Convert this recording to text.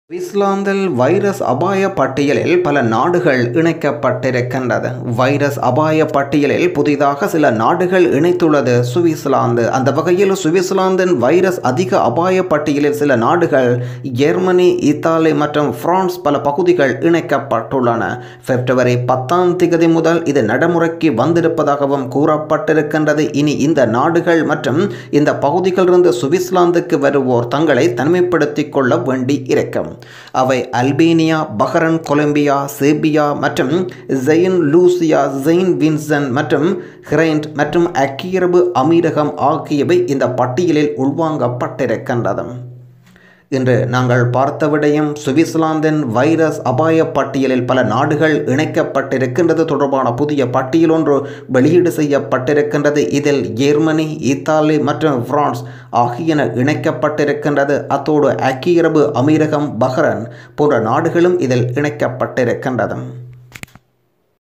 சுவிட்சர்லாந்தில் வைரஸ் அபாய பட்டியலில் பல நாடுகள் இணைக்கப்பட்டிருக்கின்றது வைரஸ் அபாய பட்டியலில் புதிதாக சில நாடுகள் இணைத்துள்ளது சுவிட்சர்லாந்து அந்த வகையில் சுவிட்சர்லாந்தின் வைரஸ் அதிக அபாய பட்டியலில் சில நாடுகள் ஜெர்மனி இத்தாலி மற்றும் பிரான்ஸ் பல பகுதிகள் இணைக்கப்பட்டுள்ளன பிப்ரவரி பத்தாம் திகதி முதல் இது நடைமுறைக்கு வந்திருப்பதாகவும் கூறப்பட்டிருக்கின்றது இனி இந்த நாடுகள் மற்றும் இந்த பகுதிகளிலிருந்து சுவிட்சர்லாந்துக்கு வருவோர் தங்களை தனிமைப்படுத்திக் கொள்ள வேண்டி இருக்கும் அவை அல்பேனியா பஹரன் கொலம்பியா சேபியா மற்றும் ஜெயின் லூசியா ஜெயின் வின்சன் மற்றும் ஹிரைண்ட் மற்றும் அக்கியரபு அமீரகம் ஆகியவை இந்த பட்டியலில் உள்வாங்கப்பட்டிருக்கின்றது இன்று நாங்கள் பார்த்த விடயம் சுவிட்சர்லாந்தின் வைரஸ் அபாய பட்டியலில் பல நாடுகள் இணைக்கப்பட்டிருக்கின்றது தொடர்பான புதிய பட்டியல் ஒன்று வெளியீடு செய்யப்பட்டிருக்கின்றது இதில் ஜெர்மனி இத்தாலி மற்றும் பிரான்ஸ் ஆகியன இணைக்கப்பட்டிருக்கின்றது அத்தோடு ஐக்கிய அரபு அமீரகம் பஹ்ரன் போன்ற நாடுகளும் இதில் இணைக்கப்பட்டிருக்கின்றது